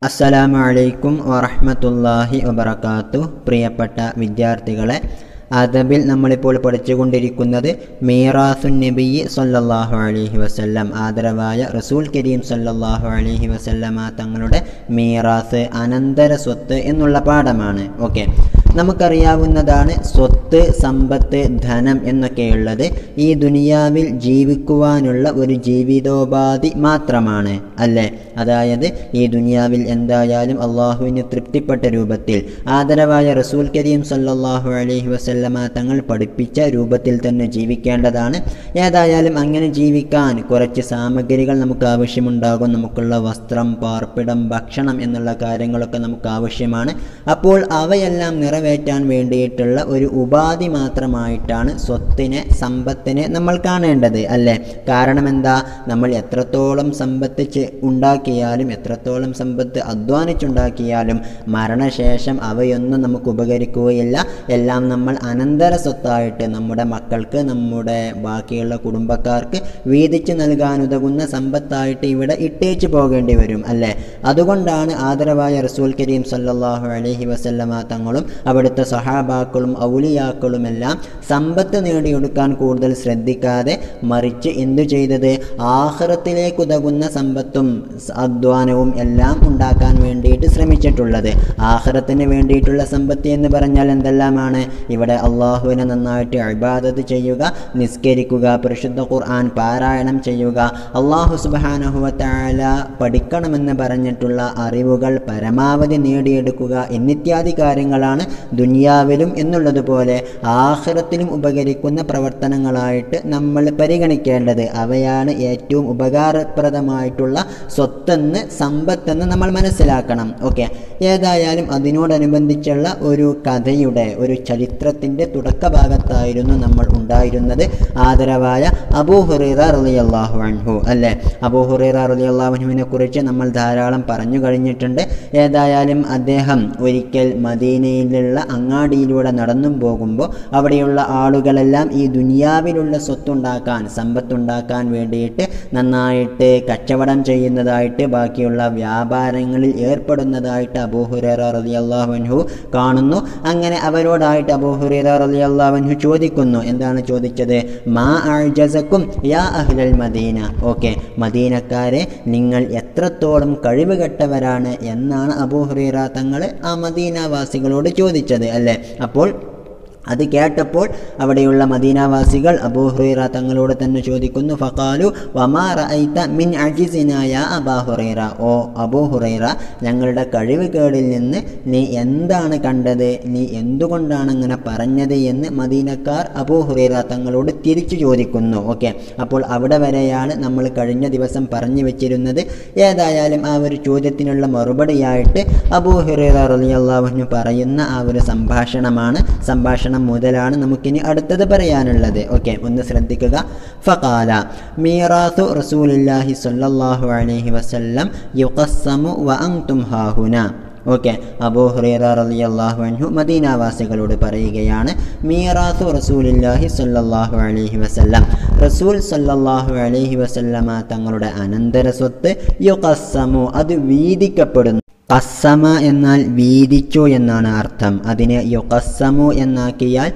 അസ്സലാമു അലൈക്കും വറഹ്മത്തുള്ളാഹി വബറകാത്തു പ്രിയപ്പെട്ട വിദ്യാർത്ഥികളെ അദബിൽ നമ്മളിപ്പോൾ പഠിച്ചുകൊണ്ടിരിക്കുന്നത് മീറാസുൻ നബി സല്ലല്ലാഹു അലൈഹി വസല്ലം ആദരവായ റസൂൽ കരീം സല്ലല്ലാഹു അലൈഹി വസല്ലമ തങ്ങളുടെ മീറാസ് അനന്തര സ്വത്ത് എന്നുള്ള പാഠമാണ് ഓക്കെ നമുക്കറിയാവുന്നതാണ് സ്വത്ത് സമ്പത്ത് ധനം എന്നൊക്കെയുള്ളത് ഈ ദുനിയാവിൽ ജീവിക്കുവാനുള്ള ഒരു ജീവിതോപാധി മാത്രമാണ് അല്ലേ അതായത് ഈ ദുനിയാവിൽ എന്തായാലും അള്ളാഹുവിന് തൃപ്തിപ്പെട്ട രൂപത്തിൽ ആദരവായ റസൂൽ കരീം സല്ലല്ലാഹു അലൈഹി വസല്ലമ തങ്ങൾ പഠിപ്പിച്ച രൂപത്തിൽ തന്നെ ജീവിക്കേണ്ടതാണ് ഏതായാലും അങ്ങനെ ജീവിക്കാൻ കുറച്ച് സാമഗ്രികൾ നമുക്ക് ആവശ്യമുണ്ടാകും നമുക്കുള്ള വസ്ത്രം പാർപ്പിടം ഭക്ഷണം എന്നുള്ള കാര്യങ്ങളൊക്കെ നമുക്ക് ആവശ്യമാണ് അപ്പോൾ അവയെല്ലാം നിറവേറ്റാൻ വേണ്ടിയിട്ടുള്ള ഒരു ഉപാധി മാത്രമായിട്ടാണ് സ്വത്തിനെ സമ്പത്തിനെ നമ്മൾ കാണേണ്ടത് അല്ലേ കാരണം എന്താ നമ്മൾ എത്രത്തോളം സമ്പത്ത് ചെ- ഉണ്ടാക്കിയാലും എത്രത്തോളം സമ്പത്ത് അധ്വാനിച്ചുണ്ടാക്കിയാലും മരണശേഷം അവയൊന്നും നമുക്ക് ഉപകരിക്കുകയില്ല എല്ലാം നമ്മൾ അനന്തര സ്വത്തായിട്ട് നമ്മുടെ മക്കൾക്ക് നമ്മുടെ ബാക്കിയുള്ള കുടുംബക്കാർക്ക് വീതിച്ചു നൽകാനുതകുന്ന സമ്പത്തായിട്ട് ഇവിടെ ഇട്ടേച്ചു പോകേണ്ടി വരും അല്ലേ അതുകൊണ്ടാണ് ആദരവായ റസൂൽ കരീം സല്ലല്ലാഹു അലൈഹി വസല്ലമ തങ്ങളും അവിടുത്തെ സഹാബാക്കളും ഔലിയാക്കളുമെല്ലാം സമ്പത്ത് നേടിയെടുക്കാൻ കൂടുതൽ ശ്രദ്ധിക്കാതെ മറിച്ച് എന്തു ചെയ്തത് ആഹ്റത്തിലേക്ക് ഉതകുന്ന സമ്പത്തും സ- അധ്വാനവും എല്ലാം ഉണ്ടാക്കാൻ വേണ്ടിയിട്ട് ശ്രമിച്ചിട്ടുള്ളത് ആഹ്റത്തിന് വേണ്ടിയിട്ടുള്ള സമ്പത്ത് എന്ന് പറഞ്ഞാൽ എന്തെല്ലാമാണ് ഇവിടെ അള്ളാഹുവിനെ നന്നായിട്ട് അഴിബാദത്ത് ചെയ്യുക നിസ്കരിക്കുക പരിശുദ്ധ ഖുർആൻ പാരായണം ചെയ്യുക അള്ളാഹു സുബാനഹുവത്താല പഠിക്കണമെന്ന് പറഞ്ഞിട്ടുള്ള അറിവുകൾ പരമാവധി നേടിയെടുക്കുക എന്നിത്യാദി കാര്യങ്ങളാണ് ദുനിയാവിലും എന്നുള്ളതുപോലെ ആഖിറത്തിലും ഉപകരിക്കുന്ന പ്രവർത്തനങ്ങളായിട്ട് നമ്മൾ പരിഗണിക്കേണ്ടത് അവയാണ് ഏറ്റവും ഉപകാരപ്രദമായിട്ടുള്ള സ്വത്തെന്ന് സമ്പത്തെന്ന് നമ്മൾ മനസ്സിലാക്കണം ഓക്കെ ഏതായാലും അതിനോടനുബന്ധിച്ചുള്ള ഒരു കഥയുടെ ഒരു ചരിത്രത്തിൻ്റെ തുടക്ക ഭാഗത്തായിരുന്നു നമ്മൾ ഉണ്ടായിരുന്നത് ആദരവായ അബൂ ഹുറൈറ റളിയല്ലാഹു അൻഹു അല്ലേ അബൂ ഹുറൈറ റളിയല്ലാഹു അൻഹുവിനെ കുറിച്ച് നമ്മൾ ധാരാളം പറഞ്ഞു കഴിഞ്ഞിട്ടുണ്ട് ഏതായാലും അദ്ദേഹം ഒരിക്കൽ മദീനയിലുള്ള അങ്ങാടിയിലൂടെ നടന്നും പോകുമ്പോൾ അവിടെയുള്ള ആളുകളെല്ലാം ഈ ദുനിയാവിലുള്ള സ്വത്തുണ്ടാക്കാൻ സമ്പത്തുണ്ടാക്കാൻ വേണ്ടിയിട്ട് നന്നായിട്ട് കച്ചവടം ചെയ്യുന്നതായിട്ട് ബാക്കിയുള്ള വ്യാപാരങ്ങളിൽ ഏർപ്പെടുന്നതായിട്ട് അബൂഹുറേറ റളിയല്ലാഹു അൻഹു കാണുന്നു അങ്ങനെ അവരോടായിട്ട് അബൂഹുറേറ റളിയല്ലാഹു അൻഹു ചോദിക്കുന്നു എന്താണ് ചോദിച്ചത് മാ അഴ്ജസക്കും യാ അഹ്ലൽ മദീന ഓക്കെ മദീനക്കാരെ നിങ്ങൾ എത്രത്തോളം കഴിവുകെട്ടവരാണ് എന്നാണ് അബൂഹുറേറ തങ്ങൾ ആ മദീനവാസികളോട് ചോദിച്ചത് അല്ലേ അപ്പോൾ അത് കേട്ടപ്പോൾ അവിടെയുള്ള മദീനാവാസികൾ അബൂഹുറൈറ തങ്ങളോട് തന്നെ ചോദിക്കുന്നു ഫഖാലു വമാ റഅയ്ത മിൻ അജിസിനായ അബാഹുറൈറ ഓ അബൂഹുറൈറ ഞങ്ങളുടെ കഴിവുകേടിൽ നിന്ന് നീ എന്താണ് കണ്ടത് നീ എന്തുകൊണ്ടാണ് അങ്ങനെ പറഞ്ഞത് എന്ന് മദീനക്കാർ അബൂഹുറൈറ തങ്ങളോട് തിരിച്ചു ചോദിക്കുന്നു ഓക്കെ അപ്പോൾ അവിടെ വരെയാണ് നമ്മൾ കഴിഞ്ഞ ദിവസം പറഞ്ഞു വെച്ചിരുന്നത് ഏതായാലും ആ ഒരു ചോദ്യത്തിനുള്ള മറുപടിയായിട്ട് അബൂഹുറൈറ റളിയല്ലാഹു പറയുന്ന ആ ഒരു സംഭാഷണമാണ് സംഭാഷണം മുതലാണ് നമുക്കിനി അടുത്തത് പറയാനുള്ളത് ഓക്കെ ഒന്ന് ശ്രദ്ധിക്കുക ഫഖാല മീറാത്തു റസൂലുള്ളാഹി സ്വല്ലല്ലാഹു അലൈഹി വസല്ലം യുഖസ്സമു വ അൻതും ഹാഹുന ഓക്കെ അബൂ ഹുറൈറ റളിയല്ലാഹു അൻഹു മദീനാവാസികളോട് പറയുകയാണ് മീറാത്തു റസൂലില്ലാഹി സ്വല്ലല്ലാഹു അലൈഹി വസല്ലം റസൂൽ സ്വല്ലല്ലാഹു അലൈഹി വസല്ലമ തങ്ങളുടെ അനന്തര സ്വത്ത് യുഖസ്സമു അത് വീതിക്കപ്പെടുന്നു കസ്സമ എന്നാൽ വീതിച്ചു എന്നാണ് അർത്ഥം അതിനെ യുക്കസ്സമു എന്നാക്കിയാൽ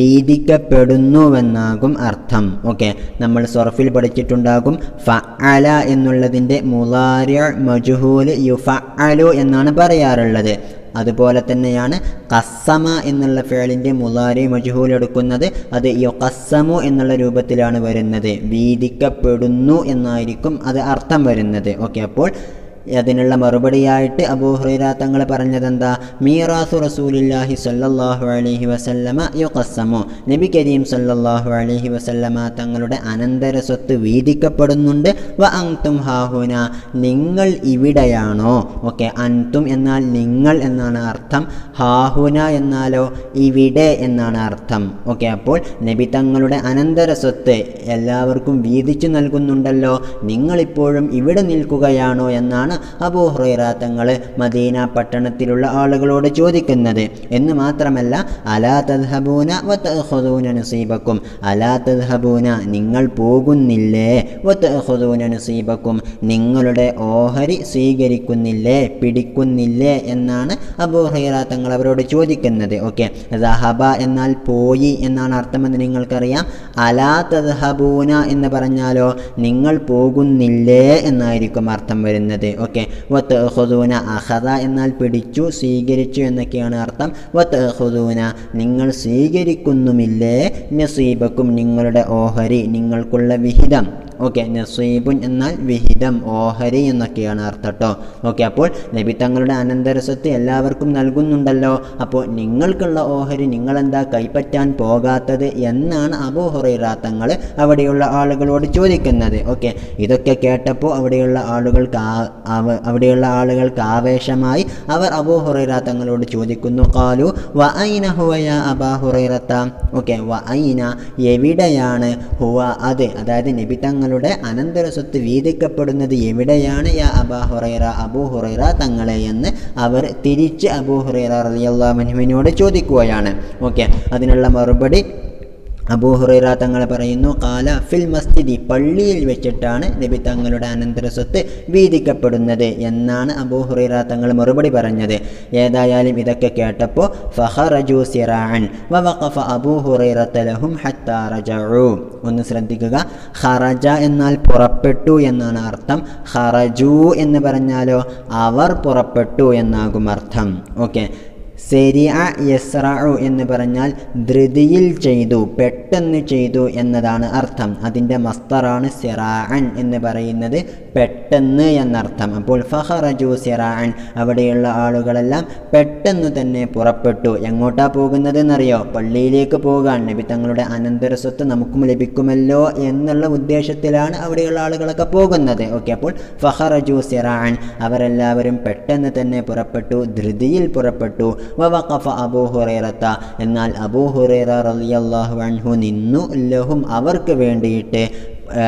വീതിക്കപ്പെടുന്നുവെന്നാകും അർത്ഥം ഓക്കെ നമ്മൾ സൊറഫിൽ പഠിച്ചിട്ടുണ്ടാകും ഫഅല എന്നുള്ളതിൻ്റെ മുലാരിയ മജുഹൂല് യുഫഅലു എന്നാണ് പറയാറുള്ളത് അതുപോലെ തന്നെയാണ് കസ്സമ എന്നുള്ള ഫേളിൻ്റെ മുലാരി മജുഹൂൽ എടുക്കുന്നത് അത് യൊക്കസ്സമു എന്നുള്ള രൂപത്തിലാണ് വരുന്നത് വീതിക്കപ്പെടുന്നു എന്നായിരിക്കും അത് അർത്ഥം വരുന്നത് ഓക്കെ അപ്പോൾ അതിനുള്ള മറുപടിയായിട്ട് അബൂഹുറൈറ തങ്ങൾ പറഞ്ഞതെന്താ മീറാസു റസൂലില്ലാഹി സല്ലല്ലാഹു അലൈഹി വസല്ലമ യുഖസ്സമു നബി കരീം സല്ലല്ലാഹു അലൈഹി വസല്ലമ തങ്ങളുടെ അനന്തര സ്വത്ത് വീതിക്കപ്പെടുന്നുണ്ട് വ അങ്തും ഹാഹുന നിങ്ങൾ ഇവിടെയാണോ ഓക്കെ അൻതും എന്നാൽ നിങ്ങൾ എന്നാണ് അർത്ഥം ഹാഹുന എന്നാലോ ഇവിടെ എന്നാണ് അർത്ഥം ഓക്കെ അപ്പോൾ നബി തങ്ങളുടെ അനന്തര സ്വത്ത് എല്ലാവർക്കും വീതിച്ചു നൽകുന്നുണ്ടല്ലോ നിങ്ങളിപ്പോഴും ഇവിടെ നിൽക്കുകയാണോ എന്നാണ് എന്നാണ് അബൂ ഹുറൈറ തങ്ങൾ മദീന പട്ടണത്തിലുള്ള ആളുകളോട് ചോദിക്കുന്നത് എന്ന് മാത്രമല്ല അലാ തദ്ഹബൂന വതഅഖുദൂന നസീബക്കും അലാ തദ്ഹബൂന നിങ്ങൾ പോകുന്നില്ലേ വതഅഖുദൂന നസീബക്കും നിങ്ങളുടെ ഓഹരി സ്വീകരിക്കുന്നില്ലേ പിടിക്കുന്നില്ലേ എന്നാണ് അബൂ ഹുറൈറ തങ്ങൾ അവരോട് ചോദിക്കുന്നത് ഓക്കെ ദഹബ എന്നാൽ പോയി എന്നാണ് അർത്ഥമെന്ന് നിങ്ങൾക്കറിയാം അലാ തദ്ഹബൂന എന്ന് പറഞ്ഞാലോ നിങ്ങൾ പോകുന്നില്ലേ എന്നായിരിക്കും അർത്ഥം വരുന്നത് ഓക്കെ വത്തഹുദൂന അഹദ എന്നാൽ പിടിച്ചു സ്വീകരിച്ചു എന്നൊക്കെയാണ് അർത്ഥം വത്തഹുദൂന നിങ്ങൾ സ്വീകരിക്കുന്നുമില്ലേ നസീബക്കും നിങ്ങളുടെ ഓഹരി നിങ്ങൾക്കുള്ള വിഹിതം ഓക്കെ നസീബുൻ എന്നാൽ വിഹിതം ഓഹരി എന്നൊക്കെയാണ് അർത്ഥം കേട്ടോ ഓക്കെ അപ്പോൾ നബി തങ്ങളുടെ അനന്തരസ്വത്ത് എല്ലാവർക്കും നൽകുന്നുണ്ടല്ലോ അപ്പോൾ നിങ്ങൾക്കുള്ള ഓഹരി നിങ്ങളെന്താ കൈപ്പറ്റാൻ പോകാത്തത് എന്നാണ് അബൂ ഹുറൈറ തങ്ങൾ അവിടെയുള്ള ആളുകളോട് ചോദിക്കുന്നത് ഓക്കെ ഇതൊക്കെ കേട്ടപ്പോൾ അവിടെയുള്ള ആളുകൾക്ക് ആ- അവ- അവിടെയുള്ള ആളുകൾക്ക് ആവേശമായി അവർ അബൂ ഹുറൈറ തങ്ങളോട് ചോദിക്കുന്നു കാലു വ ഐന ഹുവയ അബാ ഹുറൈറത്ത ഓക്കെ വ ഐന എവിടെയാണ് ഹുവ അത് അതായത് നബി തങ്ങളുടെ അനന്തര സ്വത്ത് വീതിക്കപ്പെടുന്നത് എവിടെയാണ് യാ അബാ ഹുറൈറ അബൂ ഹുറൈറ തങ്ങളെ എന്ന് അവർ തിരിച്ച് അബൂ ഹുറൈറ റളിയല്ലാഹുവിനോട് ചോദിക്കുകയാണ് ഓക്കെ അതിനുള്ള മറുപടി അബൂ ഹുറൈറ തങ്ങൾ പറയുന്നു കാല ഫിൽ മസ്ജിദി പള്ളിയിൽ വെച്ചിട്ടാണ് നബി തങ്ങളുടെ അനന്തര സ്വത്ത് വീതിക്കപ്പെടുന്നത് എന്നാണ് അബൂ ഹുറൈറ തങ്ങൾ മറുപടി പറഞ്ഞത് ഏതായാലും ഇതൊക്കെ കേട്ടപ്പോൾ ഫഹറജു സിറാൻ വവഖഫ അബൂ ഹുറൈറത്ത ലഹും ഹത്താ റജഉ ഒന്ന് ശ്രദ്ധിക്കുക ഖറജ എന്നാൽ പുറപ്പെട്ടു എന്നാണ് അർത്ഥം ഖറജു എന്ന് പറഞ്ഞാലോ അവർ പുറപ്പെട്ടു എന്നാകും അർത്ഥം ഓക്കെ സെരിയ യസ്റഉ എന്ന് പറഞ്ഞാൽ ധൃതിയിൽ ചെയ്തു പെട്ടെന്ന് ചെയ്തു എന്നതാണ് അർത്ഥം അതിൻ്റെ മസ്തറാണ് സിറാഅൻ എന്ന് പറയുന്നത് പെട്ടെന്ന് എന്നർത്ഥം അപ്പോൾ ഫഹറജു സിറാഅൻ അവിടെയുള്ള ആളുകളെല്ലാം പെട്ടെന്ന് തന്നെ പുറപ്പെട്ടു എങ്ങോട്ടാ പോകുന്നത് എന്നറിയോ പള്ളിയിലേക്ക് പോകാൻ നബി തങ്ങളുടെ അനന്തര സ്വത്ത് നമുക്കും ലഭിക്കുമല്ലോ എന്നുള്ള ഉദ്ദേശത്തിലാണ് അവിടെയുള്ള ആളുകളൊക്കെ പോകുന്നത് ഓക്കെ അപ്പോൾ ഫഹറജു സിറാഅൻ അവരെല്ലാവരും പെട്ടെന്ന് തന്നെ പുറപ്പെട്ടു ധൃതിയിൽ പുറപ്പെട്ടു വവഖഫ അബൂ ഹുറൈറത്ത എന്നാൽ അബൂ ഹുറൈറ റളിയല്ലാഹു അൻഹു നിന്നു ലഹും അവർക്ക് വേണ്ടിയിട്ട് ആ,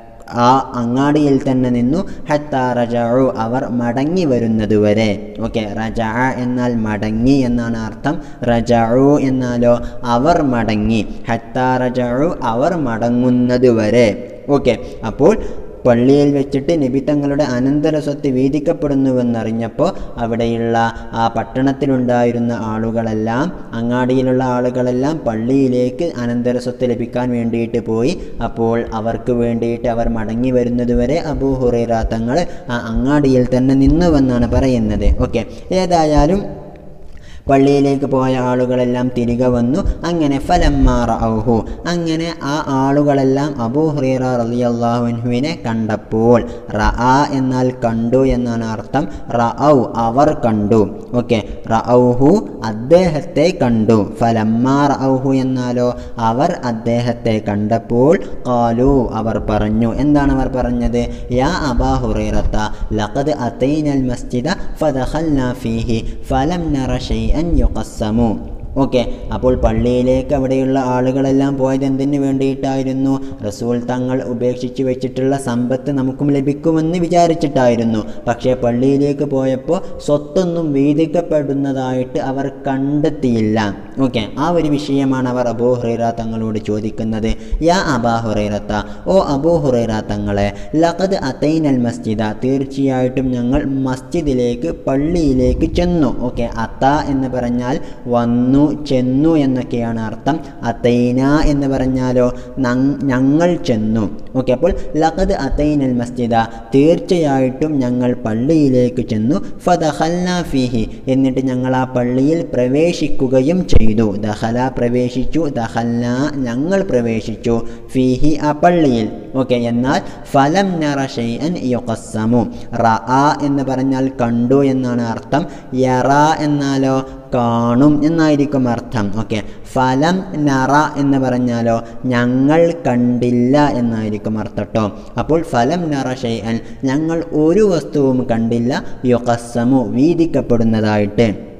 ആ അങ്ങാടിയിൽ തന്നെ നിന്നു ഹത്താ റജഉ അവർ മടങ്ങി വരുന്നതുവരെ ഓക്കെ റജ എന്നാൽ മടങ്ങി എന്നാണ് അർത്ഥം റജഉ എന്നാലോ അവർ മടങ്ങി ഹത്താ റജഉ അവർ മടങ്ങുന്നതുവരെ ഓക്കെ അപ്പോൾ പള്ളിയിൽ വെച്ചിട്ട് നബി തങ്ങളുടെ അനന്തര സ്വത്ത് വീതിക്കപ്പെടുന്നുവെന്നറിഞ്ഞപ്പോൾ അവിടെയുള്ള ആ പട്ടണത്തിലുണ്ടായിരുന്ന ആളുകളെല്ലാം അങ്ങാടിയിലുള്ള ആളുകളെല്ലാം പള്ളിയിലേക്ക് അനന്തര സ്വത്ത് ലഭിക്കാൻ വേണ്ടിയിട്ട് പോയി അപ്പോൾ അവർക്ക് വേണ്ടിയിട്ട് അവർ മടങ്ങി വരുന്നതുവരെ അബൂ ഹുറൈറ തങ്ങൾ ആ അങ്ങാടിയിൽ തന്നെ നിന്നുവെന്നാണ് പറയുന്നത് ഓക്കെ ഏതായാലും പള്ളിയിലേക്ക് പോയ ആളുകളെല്ലാം തിരികെ വന്നു അങ്ങനെ ഫലമ്മാറ ഔഹു അങ്ങനെ ആ ആളുകളെല്ലാം അബൂ ഹുറൈറ റളിയല്ലാഹുവിനെ കണ്ടപ്പോൾ റഅ എന്നാൽ കണ്ടു എന്നാണ് അർത്ഥം റഔ അവർ കണ്ടു ഓക്കെ റഔഹു അദ്ദേഹത്തെ കണ്ടു ഫലമ്മാറ ഔഹു എന്നാലോ അവർ അദ്ദേഹത്തെ കണ്ടപ്പോൾ കാലു അവർ പറഞ്ഞു എന്താണ് അവർ പറഞ്ഞത് യാ അബാ ഹുറൈറത്ത ലഖദ് അതൈനൽ മസ്ജിദ ഫദഖൽനാ ഫീഹി ഫലം നറ ഷൈഅൻ യുഖസ്സമു ഓക്കെ അപ്പോൾ പള്ളിയിലേക്ക് അവിടെയുള്ള ആളുകളെല്ലാം പോയത് എന്തിനു വേണ്ടിയിട്ടായിരുന്നു റസൂൽ തങ്ങൾ ഉപേക്ഷിച്ച് വെച്ചിട്ടുള്ള സമ്പത്ത് നമുക്കും ലഭിക്കുമെന്ന് വിചാരിച്ചിട്ടായിരുന്നു പക്ഷേ പള്ളിയിലേക്ക് പോയപ്പോൾ സ്വത്തൊന്നും വീതിക്കപ്പെടുന്നതായിട്ട് അവർ കണ്ടെത്തിയില്ല ഓക്കെ ആ ഒരു വിഷയമാണ് അവർ അബൂ ഹുറൈറ തങ്ങളോട് ചോദിക്കുന്നത് യാ അബാ ഹുറൈറത്ത ഓ അബൂ ഹുറൈറ തങ്ങളെ ലഖദ് അതൈനൽ മസ്ജിദ തീർച്ചയായിട്ടും ഞങ്ങൾ മസ്ജിദിലേക്ക് പള്ളിയിലേക്ക് ചെന്നു ഓക്കെ അത്ത എന്ന് പറഞ്ഞാൽ വന്നു ചെന്നു എന്നൊക്കെയാണ് അർത്ഥം അതൈന എന്ന് പറഞ്ഞാലോ നങ്- ഞങ്ങൾ ചെന്നു ഓക്കെ അപ്പോൾ ലഖദ് അതൈനൽ മസ്ജിദ തീർച്ചയായിട്ടും ഞങ്ങൾ പള്ളിയിലേക്ക് ചെന്നു ഫദഖൽന ഫീഹി എന്നിട്ട് ഞങ്ങൾ ആ പള്ളിയിൽ പ്രവേശിക്കുകയും ചെയ്തു ദഹല പ്രവേശിച്ചു ദഹൽന ഞങ്ങൾ പ്രവേശിച്ചു ഫീഹി ആ പള്ളിയിൽ ഓക്കെ എന്നാൽ ഫലം നറ ഷൈഅൻ യുഖസ്സമു റഅ എന്ന് പറഞ്ഞാൽ കണ്ടു എന്നാണ് അർത്ഥം യറ എന്നാലോ കാണും എന്നായിരിക്കും അർത്ഥം ഓക്കെ ഫലം നറ എന്ന് പറഞ്ഞാലോ ഞങ്ങൾ കണ്ടില്ല എന്നായിരിക്കും അർത്ഥം കേട്ടോ അപ്പോൾ ഫലം നറ ഷൈഅൻ ഞങ്ങൾ ഒരു വസ്തുവും കണ്ടില്ല യുഖസ്സമു വീതിക്കപ്പെടുന്നതായിട്ട്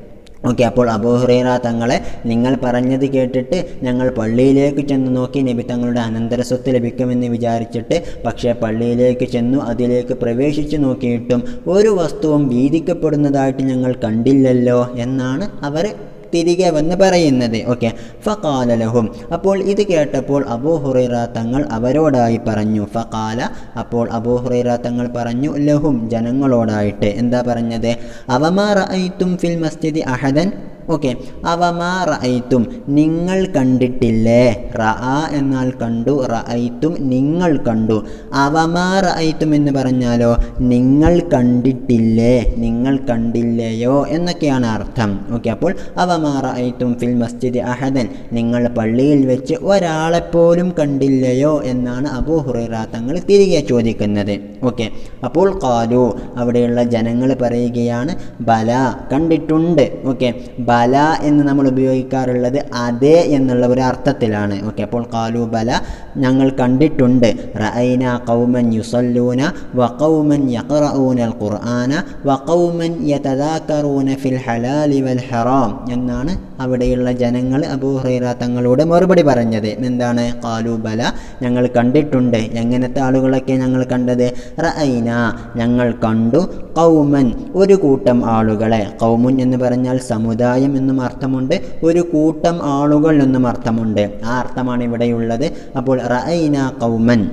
ഓക്കെ അപ്പോൾ അബൂഹുറൈറ തങ്ങളെ നിങ്ങൾ പറഞ്ഞത് കേട്ടിട്ട് ഞങ്ങൾ പള്ളിയിലേക്ക് ചെന്ന് നോക്കി നബി തങ്ങളുടെ അനന്തരസ്വത്ത് ലഭിക്കുമെന്ന് വിചാരിച്ചിട്ട് പക്ഷേ പള്ളിയിലേക്ക് ചെന്നു അതിലേക്ക് പ്രവേശിച്ചു നോക്കിയിട്ടും ഒരു വസ്തുവും വീതിക്കപ്പെടുന്നതായിട്ട് ഞങ്ങൾ കണ്ടില്ലല്ലോ എന്നാണ് അവർ തിരികെ വന്ന് പറയുന്നത് ഓക്കെ ഫക്കാല ലഹും അപ്പോൾ ഇത് കേട്ടപ്പോൾ അബൂ ഹുറൈറ തങ്ങൾ അവരോടായി പറഞ്ഞു ഫക്കാല അപ്പോൾ അബൂ ഹുറൈറ തങ്ങൾ പറഞ്ഞു ലഹും ജനങ്ങളോടായിട്ട് എന്താ പറഞ്ഞത് അവമാ റഅയ്തും ഫിൽ മസ്ജിദി അഹദൻ ഓക്കെ അവമാ റഅയ്ത്തും നിങ്ങൾ കണ്ടിട്ടില്ലേ റഅ എന്നാൽ കണ്ടു റഅയ്ത്തും നിങ്ങൾ കണ്ടു അവമാ റഅയ്ത്തും എന്ന് പറഞ്ഞാലോ നിങ്ങൾ കണ്ടിട്ടില്ലേ നിങ്ങൾ കണ്ടില്ലയോ എന്നൊക്കെയാണ് അർത്ഥം ഓക്കെ അപ്പോൾ അവമാ റഅയ്ത്തും ഫിൽ മസ്ജിദ് അഹദൻ നിങ്ങൾ പള്ളിയിൽ വെച്ച് ഒരാളെപ്പോലും കണ്ടില്ലയോ എന്നാണ് അബൂ ഹുറൈറ തങ്ങൾ തിരികെ ചോദിക്കുന്നത് ഓക്കെ അപ്പോൾ കാലു അവിടെയുള്ള ജനങ്ങൾ പറയുകയാണ് ബല കണ്ടിട്ടുണ്ട് ഓക്കെ ബല എന്ന് നമ്മൾ ഉപയോഗിക്കാറുള്ളത് അതേ എന്നുള്ള ഒരു അർത്ഥത്തിലാണ് ഓക്കെ അപ്പോൾ കാലു ബല ഞങ്ങൾ കണ്ടിട്ടുണ്ട് റഅൈന കൗമൻ യുസല്ലൂന വ കൗമൻ യഖറഊന അൽ ഖുർആന വ കൗമൻ യതദാക്കറൂന ഫിൽ ഹലാലി വൽ ഹറാം എന്നാണ് അവിടെയുള്ള ജനങ്ങൾ അബൂ ഹുറൈറ തങ്ങളോട് മറുപടി പറഞ്ഞത് എന്താണ് കാലു ബല ഞങ്ങൾ കണ്ടിട്ടുണ്ട് എങ്ങനത്തെ ആളുകളൊക്കെ ഞങ്ങൾ കണ്ടത് റഅൈന ഞങ്ങൾ കണ്ടു കൗമൻ ഒരു കൂട്ടം ആളുകളെ കൗമുൻ എന്ന് പറഞ്ഞാൽ സമുദായം എന്നും അർത്ഥമുണ്ട് ഒരു കൂട്ടം ആളുകൾ എന്നും അർത്ഥമുണ്ട് ആ അർത്ഥമാണ് ഇവിടെയുള്ളത് അപ്പോൾ റഅൈന കൗമൻ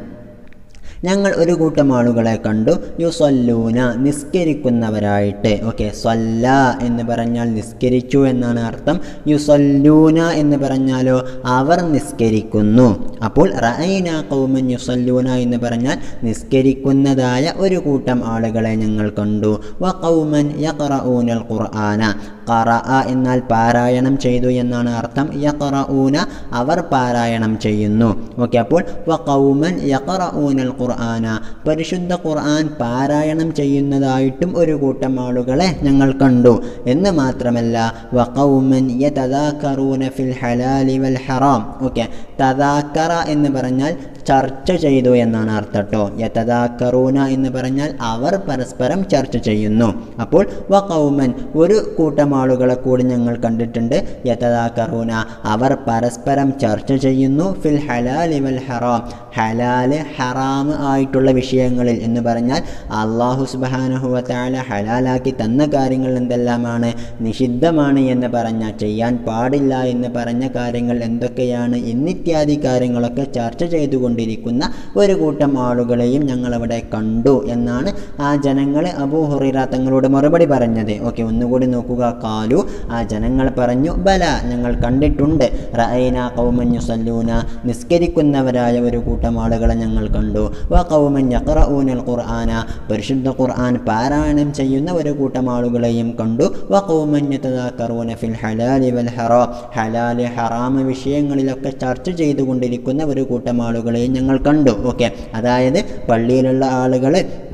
ഞങ്ങൾ ഒരു കൂട്ടം ആളുകളെ കണ്ടു യുസല്ലൂന നിസ്കരിക്കുന്നവരായിട്ട് ഓക്കെ സ്വല്ല എന്ന് പറഞ്ഞാൽ നിസ്കരിച്ചു എന്നാണ് അർത്ഥം യുസല്ലൂന എന്ന് പറഞ്ഞാലോ അവർ നിസ്കരിക്കുന്നു അപ്പോൾ റഅൈന കൗമൻ യുസല്ലൂന എന്ന് പറഞ്ഞാൽ നിസ്കരിക്കുന്നതായ ഒരു കൂട്ടം ആളുകളെ ഞങ്ങൾ കണ്ടു വ കൗമൻ യഖറഊനൽ ഖുർആന ഖറ എന്നാൽ പാരായണം ചെയ്തു എന്നാണ് അർത്ഥം യഖറഊന അവർ പാരായണം ചെയ്യുന്നു ഓക്കെ അപ്പോൾ വ കൗമൻ യഖറഊനൽ ഖുർആന പരിശുദ്ധ ഖുർആൻ പാരായണം ചെയ്യുന്നതായിട്ടും ഒരു കൂട്ടം ആളുകളെ ഞങ്ങൾ കണ്ടു എന്ന് മാത്രമല്ല വ കൗമൻ യതദാക്കറൂന ഫിൽ ഹലാലി വൽ ഹറാം ഓക്കെ തദാക്കറ എന്ന് പറഞ്ഞാൽ ചർച്ച ചെയ്തു എന്നാണ് അർത്ഥം കേട്ടോ യതദാക്കറൂന എന്ന് പറഞ്ഞാൽ അവർ പരസ്പരം ചർച്ച ചെയ്യുന്നു അപ്പോൾ വ കൗമൻ ഒരു കൂട്ടം ആളുകളെ കൂടി ഞങ്ങൾ കണ്ടിട്ടുണ്ട് യതദാക്കറൂന അവർ പരസ്പരം ചർച്ച ചെയ്യുന്നു ഫിൽ ഹലാലി വൽ ഹറാം ഹലാല് ഹറാം ആയിട്ടുള്ള വിഷയങ്ങളിൽ എന്ന് പറഞ്ഞാൽ അള്ളാഹു സുബാനഹുവത്താല ഹലാലാക്കി തന്ന കാര്യങ്ങൾ എന്തെല്ലാമാണ് നിഷിദ്ധമാണ് എന്ന് പറഞ്ഞ ചെയ്യാൻ പാടില്ല എന്ന് പറഞ്ഞ കാര്യങ്ങൾ എന്തൊക്കെയാണ് എന്നിത്യാദി കാര്യങ്ങളൊക്കെ ചർച്ച ചെയ്തുകൊണ്ടിരിക്കുന്ന ഒരു കൂട്ടം ആളുകളെയും ഞങ്ങളവിടെ കണ്ടു എന്നാണ് ആ ജനങ്ങൾ അബൂ ഹുറൈറ തങ്ങളോട് മറുപടി പറഞ്ഞത് ഓക്കെ ഒന്നുകൂടി നോക്കുക കാലു ആ ജനങ്ങൾ പറഞ്ഞു ബല ഞങ്ങൾ കണ്ടിട്ടുണ്ട് റഅൈന കൗമൻ യുസല്ലൂന നിസ്കരിക്കുന്നവരായ ഒരു കൂട്ടം ആളുകളെ ഞങ്ങൾ കണ്ടു വ കൗമൻ യഖറഊനൽ ഖുർആന പരിശുദ്ധ ഖുർആൻ പാരായണം ചെയ്യുന്ന ഒരു കൂട്ടം ആളുകളെയും കണ്ടു വ കൗമൻ യതദാക്കറൂന ഫിൽ ഹലാലി വൽ ഹറാം ഹലാല് ഹറാമ് വിഷയങ്ങളിലൊക്കെ ചർച്ച ചെയ്തുകൊണ്ടിരിക്കുന്ന ഒരു കൂട്ടം ആളുകളെയും ഞങ്ങൾ കണ്ടു ഓക്കെ അതായത് പള്ളിയിലുള്ള ആളുകൾ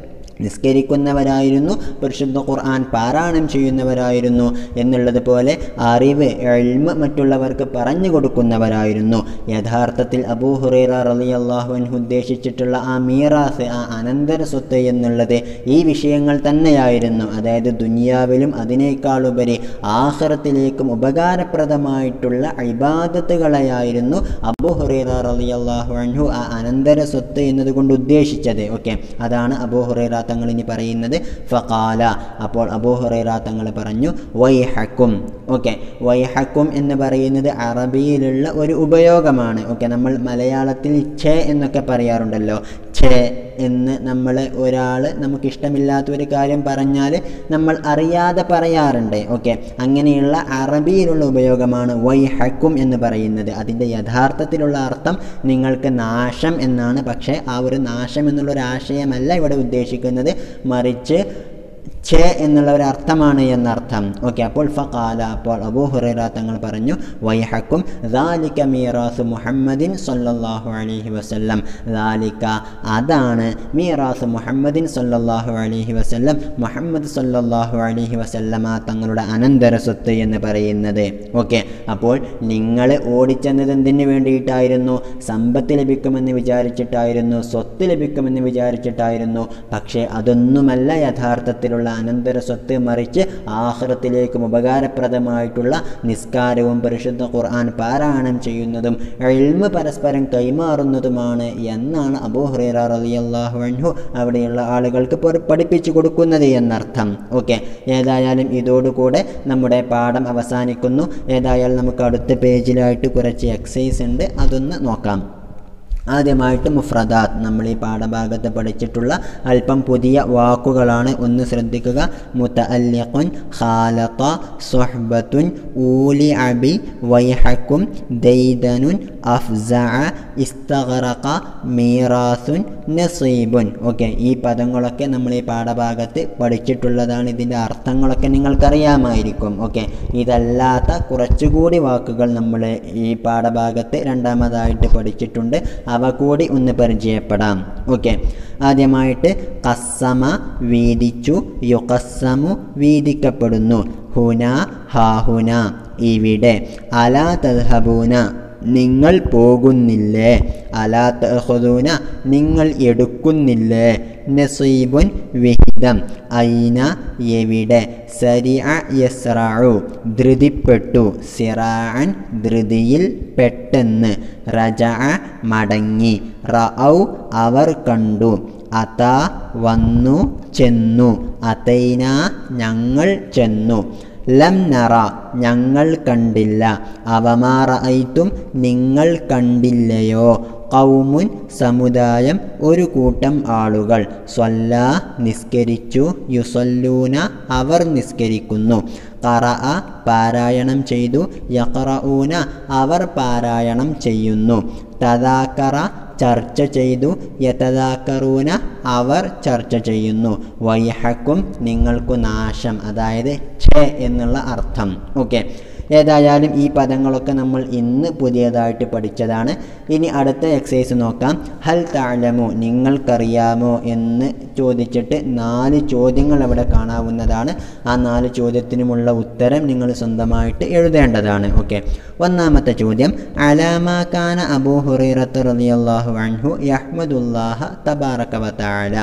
നിസ്കരിക്കുന്നവരായിരുന്നു പരിശുദ്ധ ഖുർആൻ പാരായണം ചെയ്യുന്നവരായിരുന്നു എന്നുള്ളത് പോലെ അറിവ് എൽമ മറ്റുള്ളവർക്ക് പറഞ്ഞു കൊടുക്കുന്നവരായിരുന്നു യഥാർത്ഥത്തിൽ അബൂ ഹുറൈറ റലി അള്ളാഹുവിൻ ഉദ്ദേശിച്ചിട്ടുള്ള ആ മീറാസ് ആ അനന്തര സ്വത്ത് എന്നുള്ളത് ഈ വിഷയങ്ങൾ തന്നെയായിരുന്നു അതായത് ദുനിയാവിലും അതിനേക്കാളുപരി ആഹ്റത്തിലേക്കും ഉപകാരപ്രദമായിട്ടുള്ള ഇബാദത്തുകളെയായിരുന്നു അബൂ ഹുറൈറ റലി അള്ളാഹു അൻഹു ആ അനന്തര സ്വത്ത് എന്നതുകൊണ്ട് ഉദ്ദേശിച്ചത് ഓക്കെ അതാണ് അബൂ ഹുറൈറ തങ്ങൾ ഇനി പറയുന്നത് ഫകാല അപ്പോൾ അബൂ ഹുറൈറ തങ്ങൾ പറഞ്ഞു വൈഹക്കും ഓക്കെ വൈഹക്കും എന്ന് പറയുന്നത് അറബിയിലുള്ള ഒരു ഉപയോഗമാണ് ഓക്കെ നമ്മൾ മലയാളത്തിൽ ഛേ എന്നൊക്കെ പറയാറുണ്ടല്ലോ ഛേ എന്ന് നമ്മൾ ഒരാൾ നമുക്കിഷ്ടമില്ലാത്ത ഒരു കാര്യം പറഞ്ഞാൽ നമ്മൾ അറിയാതെ പറയാറുണ്ട് ഓക്കെ അങ്ങനെയുള്ള അറബിയിലുള്ള ഉപയോഗമാണ് വൈഹക്കും എന്ന് പറയുന്നത് അതിൻ്റെ യഥാർത്ഥത്തിലുള്ള അർത്ഥം നിങ്ങൾക്ക് നാശം എന്നാണ് പക്ഷേ ആ ഒരു നാശം എന്നുള്ളൊരു ആശയമല്ല ഇവിടെ ഉദ്ദേശിക്കുന്നത് മറിച്ച് ഛേ എന്നുള്ള ഒരു അർത്ഥമാണ് എന്നർത്ഥം ഓക്കെ അപ്പോൾ ഫഖാല അപ്പോൾ അബൂ ഹുറൈറ തങ്ങൾ പറഞ്ഞു വൈഹക്കും ദാലിക മീറാസ് മുഹമ്മദിൻ സല്ലല്ലാഹു അലൈഹി വസല്ലം ദാലിക അതാണ് മീറാസ് മുഹമ്മദിൻ സല്ലല്ലാഹു അലൈഹി വസല്ലം മുഹമ്മദ് സല്ലല്ലാഹു അലൈഹി വസല്ലമ തങ്ങളുടെ അനന്തര സ്വത്ത് എന്ന് പറയുന്നത് ഓക്കെ അപ്പോൾ നിങ്ങൾ ഓടിച്ചെന്നത് എന്തിനു വേണ്ടിയിട്ടായിരുന്നു സമ്പത്ത് ലഭിക്കുമെന്ന് വിചാരിച്ചിട്ടായിരുന്നു സ്വത്ത് ലഭിക്കുമെന്ന് വിചാരിച്ചിട്ടായിരുന്നു പക്ഷേ അതൊന്നുമല്ല യഥാർത്ഥത്തിലുള്ള അനന്തര സ്വത്ത് മറിച്ച് ആഹ്റത്തിലേക്കും ഉപകാരപ്രദമായിട്ടുള്ള നിസ്കാരവും പരിശുദ്ധ ഖുർആൻ പാരായണം ചെയ്യുന്നതും എൽമ് പരസ്പരം കൈമാറുന്നതുമാണ് എന്നാണ് അബൂ ഹുറൈറ റളിയല്ലാഹു അൻഹു അവിടെയുള്ള ആളുകൾക്ക് പൊ- പഠിപ്പിച്ചു കൊടുക്കുന്നത് എന്നർത്ഥം ഓക്കെ ഏതായാലും ഇതോടുകൂടെ നമ്മുടെ പാഠം അവസാനിക്കുന്നു ഏതായാലും നമുക്ക് അടുത്ത പേജിലായിട്ട് കുറച്ച് എക്സസൈസ് ഉണ്ട് അതൊന്ന് നോക്കാം ആദ്യമായിട്ട് മുഫ്രദാത്ത് നമ്മൾ ഈ പാഠഭാഗത്ത് പഠിച്ചിട്ടുള്ള അല്പം പുതിയ വാക്കുകളാണ് ഒന്ന് ശ്രദ്ധിക്കുക മുത്തഅല്ലിഖുൻ ഖാലത്ത സുഹ്ബത്തുൻ ഊലി അബി വൈഹക്കും ദൈദനുൻ അഫ്സഅ ഇസ്തഗറഖ മീറാസുൻ നസീബുൻ ഓക്കെ ഈ പദങ്ങളൊക്കെ നമ്മൾ ഈ പാഠഭാഗത്ത് പഠിച്ചിട്ടുള്ളതാണ് ഇതിൻ്റെ അർത്ഥങ്ങളൊക്കെ നിങ്ങൾക്കറിയാമായിരിക്കും ഓക്കെ ഇതല്ലാത്ത കുറച്ചുകൂടി വാക്കുകൾ നമ്മൾ ഈ പാഠഭാഗത്ത് രണ്ടാമതായിട്ട് പഠിച്ചിട്ടുണ്ട് അവ കൂടി ഒന്ന് പരിചയപ്പെടാം ഓക്കെ ആദ്യമായിട്ട് കസ്സമ വീതിച്ചു യുക്കസ്സമു വീതിക്കപ്പെടുന്നു ഹുന ഹാഹുന ഇവിടെ അലാ തദ്ഹബൂന നിങ്ങൾ പോകുന്നില്ലേ അലാ തഹുദൂന നിങ്ങൾ എടുക്കുന്നില്ലേ നസീബുൻ വിഹിതം ഐന എവിടെ സരിഅ യസ്റഉ ധൃതിപ്പെട്ടു സിറാൻ ധൃതിയിൽ പെട്ടെന്ന് റജഅ മടങ്ങി റഔ അവർ കണ്ടു അത വന്നു ചെന്നു അതൈന ഞങ്ങൾ ചെന്നു ലം നറ ഞങ്ങൾ കണ്ടില്ല അവമാറയിത്തും നിങ്ങൾ കണ്ടില്ലയോ കൗമുൻ സമുദായം ഒരു കൂട്ടം ആളുകൾ സ്വല്ല നിസ്കരിച്ചു യുസല്ലൂന അവർ നിസ്കരിക്കുന്നു കറ പാരായണം ചെയ്തു യഖറഊന അവർ പാരായണം ചെയ്യുന്നു തദാക്കറ ചർച്ച ചെയ്തു യതദാക്കറൂന അവർ ചർച്ച ചെയ്യുന്നു വൈഹക്കും നിങ്ങൾക്കു നാശം അതായത് ഛേ എന്നുള്ള അർത്ഥം ഓക്കെ ഏതായാലും ഈ പദങ്ങളൊക്കെ നമ്മൾ ഇന്ന് പുതിയതായിട്ട് പഠിച്ചതാണ് ഇനി അടുത്ത എക്സസൈസ് നോക്കാം ഹൽ താലമു നിങ്ങൾക്കറിയാമോ എന്ന് ചോദിച്ചിട്ട് നാല് ചോദ്യങ്ങൾ അവിടെ കാണാവുന്നതാണ് ആ നാല് ചോദ്യത്തിനുമുള്ള ഉത്തരം നിങ്ങൾ സ്വന്തമായിട്ട് എഴുതേണ്ടതാണ് ഓക്കെ ഒന്നാമത്തെ ചോദ്യം അലാമാക്കാന അബൂ ഹുറൈറത്ത് റളിയല്ലാഹു അൻഹു യഹ്മദുല്ലാഹ തബാറക വതആല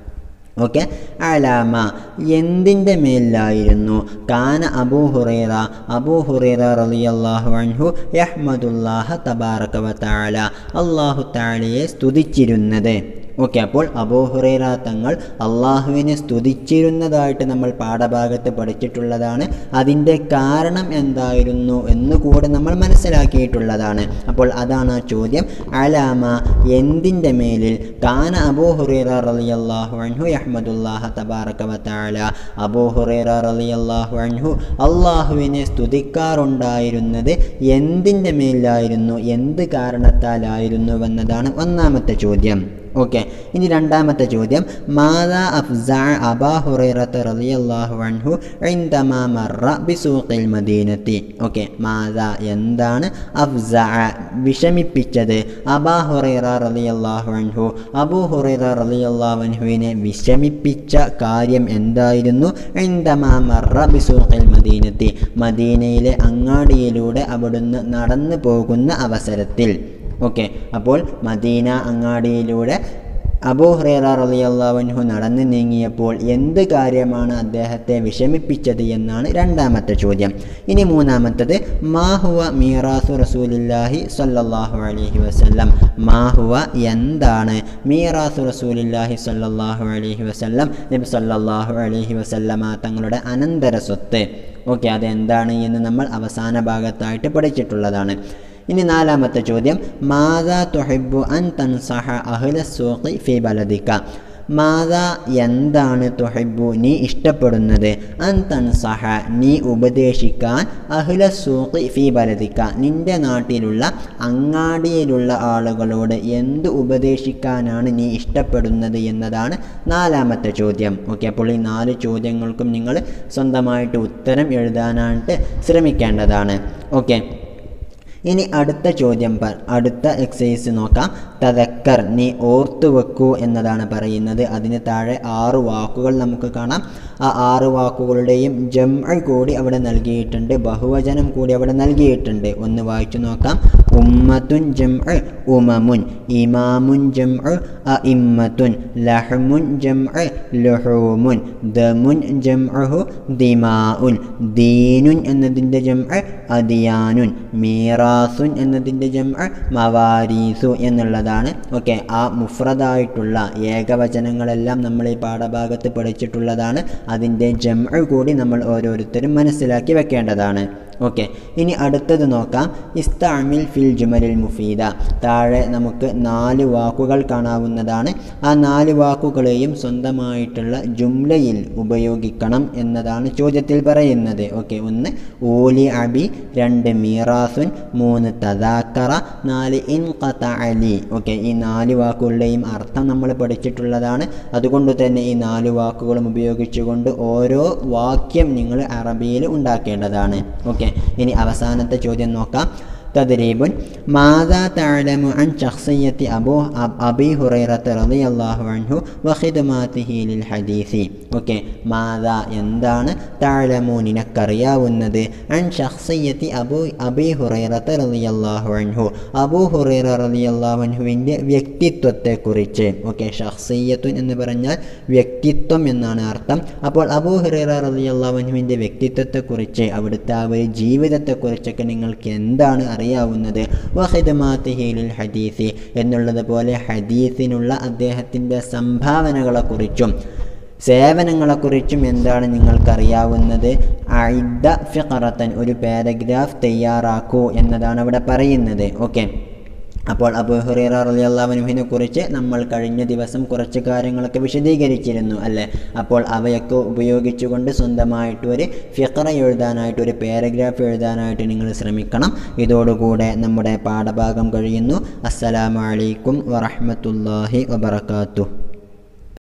ഓക്കെ അലാമ എന്തിൻ്റെ മേലിലായിരുന്നു കാന അബൂ ഹുറൈറ അബൂ ഹുറൈറ റളിയല്ലാഹു അൻഹു യഹ്മദുല്ലാഹ തബാറക വതആല അല്ലാഹു തആലയെ സ്തുതിച്ചിരുന്നത് ഓക്കെ അപ്പോൾ അബൂ ഹുറൈറ തങ്ങൾ അള്ളാഹുവിനെ സ്തുതിച്ചിരുന്നതായിട്ട് നമ്മൾ പാഠഭാഗത്ത് പഠിച്ചിട്ടുള്ളതാണ് അതിൻ്റെ കാരണം എന്തായിരുന്നു എന്ന് കൂടെ നമ്മൾ മനസ്സിലാക്കിയിട്ടുള്ളതാണ് അപ്പോൾ അതാണ് ആ ചോദ്യം അലാമ എന്തിൻ്റെ മേലിൽ കാന അബൂ ഹുറൈറ റളിയല്ലാഹു അൻഹു യഹ്മദുല്ലാഹ തബാറക വതആല അബൂ ഹുറൈറ റളിയല്ലാഹു അൻഹു അള്ളാഹുവിനെ സ്തുതിക്കാറുണ്ടായിരുന്നത് എന്തിൻ്റെ മേലിലായിരുന്നു എന്ത് കാരണത്താലായിരുന്നുവെന്നതാണ് ഒന്നാമത്തെ ചോദ്യം ഓക്കെ ഇനി രണ്ടാമത്തെ ചോദ്യം മാതാ അഫ്സ അബാ ഹുറൈറത്ത് റളിയല്ലാഹു അൻഹു ഇൻദമാ മറ ബിസൂഖിൽ മദീനത്തി ഓക്കെ മാതാ എന്താണ് അഫ്സ വിഷമിപ്പിച്ചത് അബാ ഹുറൈറ റളിയല്ലാഹു അൻഹു അബൂ ഹുറൈറ റളിയല്ലാഹു അൻഹുവിനെ വിഷമിപ്പിച്ച കാര്യം എന്തായിരുന്നു ഇൻദമാ മറ ബിസൂഖിൽ മദീനത്തി മദീനയിലെ അങ്ങാടിയിലൂടെ അവിടുന്ന് നടന്നു പോകുന്ന അവസരത്തിൽ ഓക്കെ അപ്പോൾ മദീന അങ്ങാടിയിലൂടെ അബൂ ഹുറൈറ റളിയല്ലാഹു നടന്നു നീങ്ങിയപ്പോൾ എന്ത് കാര്യമാണ് അദ്ദേഹത്തെ വിഷമിപ്പിച്ചത് എന്നാണ് രണ്ടാമത്തെ ചോദ്യം ഇനി മൂന്നാമത്തത് മാഹുവ മീറാസു റസൂലില്ലാഹി സ്വല്ലല്ലാഹു അലൈഹി വസല്ലം മാഹുവ എന്താണ് മീറാസു റസൂലില്ലാഹി സ്വല്ലല്ലാഹു അലൈഹി വസല്ലം നബി സല്ലല്ലാഹു അലൈഹി വസല്ലമ തങ്ങളുടെ അനന്തര സ്വത്ത് ഓക്കെ അതെന്താണ് എന്ന് നമ്മൾ അവസാന ഭാഗത്തായിട്ട് പഠിച്ചിട്ടുള്ളതാണ് ഇനി നാലാമത്തെ ചോദ്യം മാതാ തുഹിബു അൻ തൻസഹ അഹ്ല സൂഖി ഫി ബലദിക മാതാ എന്താണ് തുഹിബു നീ ഇഷ്ടപ്പെടുന്നത് അൻ തൻസഹ നീ ഉപദേശിക്കാൻ അഹ്ല സൂഖി ഫി ബലദിക നിന്റെ നാട്ടിലുള്ള അങ്ങാടിയിലുള്ള ആളുകളോട് എന്ത് ഉപദേശിക്കാനാണ് നീ ഇഷ്ടപ്പെടുന്നത് എന്നതാണ് നാലാമത്തെ ചോദ്യം ഓക്കെ അപ്പോൾ ഈ നാല് ചോദ്യങ്ങൾക്കും നിങ്ങൾ സ്വന്തമായിട്ട് ഉത്തരം എഴുതാനായിട്ട് ശ്രമിക്കേണ്ടതാണ് ഓക്കെ ഇനി അടുത്ത ചോദ്യം പ അടുത്ത എക്സസൈസ് നോക്കാം തദക്കർ നീ ഓർത്തു വെക്കൂ എന്നതാണ് പറയുന്നത് അതിന് താഴെ ആറ് വാക്കുകൾ നമുക്ക് കാണാം ആ ആറ് വാക്കുകളുടെയും ജംഅ കൂടി അവിടെ നൽകിയിട്ടുണ്ട് ബഹുവചനം കൂടി അവിടെ നൽകിയിട്ടുണ്ട് ഒന്ന് വായിച്ചു നോക്കാം ഉമ്മത്തുൻ ജംഅ ഉമമുൻ ഇമാമുൻ ജംഅ അഇമ്മത്തുൻ ലഹ്മുൻ ജംഅ ലുഹൂമുൻ ദമുൻ ജംഅഹു ദിമാഉൻ ദീനുൻ എന്നതിൻ്റെ ജംഅ അദിയാനുൻ മീറാസുൻ എന്നതിൻ്റെ ജംഅ മവാരീസു എന്നുള്ളതാണ് ഓക്കെ ആ മുഫ്രദായിട്ടുള്ള ഏകവചനങ്ങളെല്ലാം നമ്മൾ ഈ പാഠഭാഗത്ത് പഠിച്ചിട്ടുള്ളതാണ് അതിൻ്റെ ജംഅ കൂടി നമ്മൾ ഓരോരുത്തരും മനസ്സിലാക്കി വെക്കേണ്ടതാണ് ഓക്കെ ഇനി അടുത്തത് നോക്കാം ഇസ്താമിൽ ഫിൽ ജുമലിൽ മുഫീദ താഴെ നമുക്ക് നാല് വാക്കുകൾ കാണാവുന്നതാണ് ആ നാല് വാക്കുകളെയും സ്വന്തമായിട്ടുള്ള ജുംലയിൽ ഉപയോഗിക്കണം എന്നതാണ് ചോദ്യത്തിൽ പറയുന്നത് ഓക്കെ ഒന്ന് ഓലി അബി രണ്ട് മീറാസുൻ മൂന്ന് തദാക്കറ നാല് ഇൻ അലി ഓക്കെ ഈ നാല് വാക്കുകളുടെയും അർത്ഥം നമ്മൾ പഠിച്ചിട്ടുള്ളതാണ് അതുകൊണ്ട് തന്നെ ഈ നാല് വാക്കുകളും ഉപയോഗിച്ചുകൊണ്ട് ഓരോ വാക്യം നിങ്ങൾ അറബിയിൽ ഉണ്ടാക്കേണ്ടതാണ് ഓക്കെ ഇനി അവസാനത്തെ ചോദ്യം നോക്കാം തദ്രീബുൻ മാതാ തഅലമു അൻ ശഖ്സിയത്തി അബൂ അബി ഹുറൈറത്ത റളിയല്ലാഹു അൻഹു വഖിദ്മാതിഹി ലിൽ ഹദീസി ഓക്കെ മാതാ എന്താണ് തഅലമു നിനക്കറിയാവുന്നത് അൻ ശഖ്സിയത്തി അബൂ അബി ഹുറൈറത്ത റളിയല്ലാഹു അൻഹു അബൂ ഹുറൈറ റളിയല്ലാഹു അൻഹുവിൻ്റെ വ്യക്തിത്വത്തെക്കുറിച്ച് ഓക്കെ ഷഖ്സിയത്തുൻ എന്ന് പറഞ്ഞാൽ വ്യക്തിത്വം എന്നാണ് അർത്ഥം അപ്പോൾ അബൂ ഹുറൈറ റളിയല്ലാഹു അൻഹുവിൻ്റെ വ്യക്തിത്വത്തെക്കുറിച്ച് അവിടുത്തെ ആ ഒരു ജീവിതത്തെക്കുറിച്ചൊക്കെ നിങ്ങൾക്ക് എന്താണ് അറിയാവുന്നത് വഹിദമാത്തിഹീലിൽ ഹദീസി എന്നുള്ളത് പോലെ ഹദീസിനുള്ള അദ്ദേഹത്തിൻ്റെ സംഭാവനകളെക്കുറിച്ചും സേവനങ്ങളെക്കുറിച്ചും എന്താണ് നിങ്ങൾക്കറിയാവുന്നത് ഐദ ഫിഖറത്തൻ ഒരു പാരഗ്രാഫ് തയ്യാറാക്കൂ എന്നതാണ് അവിടെ പറയുന്നത് ഓക്കെ അപ്പോൾ അബു ഹുറൈറ റളിയല്ലാഹുവിനെ കുറിച്ച് നമ്മൾ കഴിഞ്ഞ ദിവസം കുറച്ച് കാര്യങ്ങളൊക്കെ വിശദീകരിച്ചിരുന്നു അല്ലേ അപ്പോൾ അവയൊക്കെ ഉപയോഗിച്ചുകൊണ്ട് സ്വന്തമായിട്ട് ഒരു ഫിഖറ എഴുതാനായിട്ട് ഒരു പാരഗ്രാഫ് എഴുതാനായിട്ട് നിങ്ങൾ ശ്രമിക്കണം ഇതോടുകൂടെ നമ്മുടെ പാഠഭാഗം കഴിയുന്നു അസ്സലാമു അലൈക്കും വറഹ്മത്തുള്ളാഹി വബറകാതുഹു